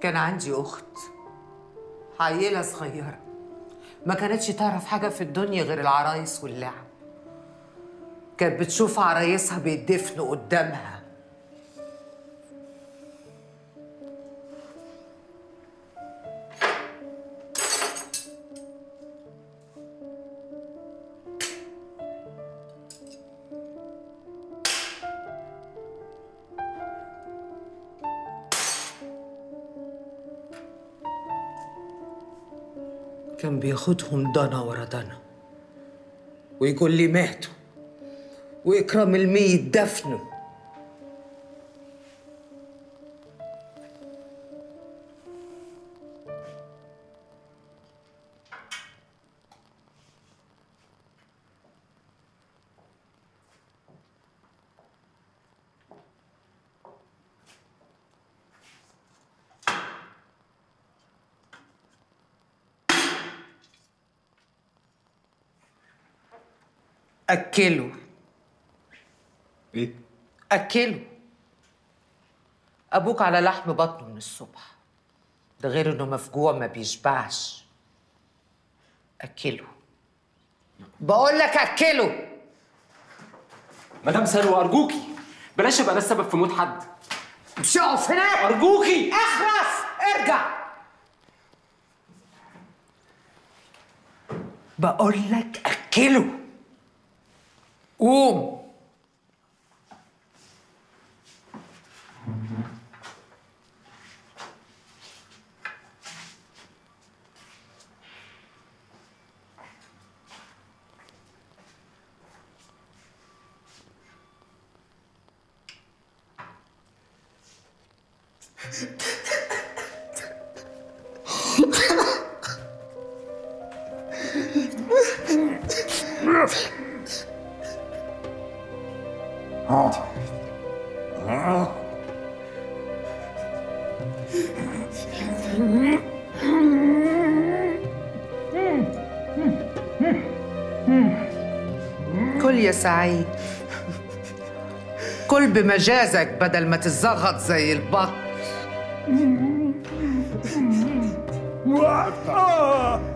كان عندي أخت عيلة صغيرة ما كانتش تعرف حاجة في الدنيا غير العرايس واللعب كانت بتشوف عرايسها بيدفنوا قدامها كان بياخدهم ضنا ورا ضنا ويقول لي ماتوا وإكرام الميت دفنه أكلوا ايه؟ أكلوا أبوك على لحم بطنه من الصبح ده غير إنه مفجوع ما بيشبعش أكلوا بقول لك أكلوا مدام سلوى ارجوكي بلاش ابقى انا السبب في موت حد مش اقف هناك ارجوكي اخرس ارجع بقول لك أكلوا قوم كل يا سعيد كل بمجازك بدل ما تتزغط زي البط آه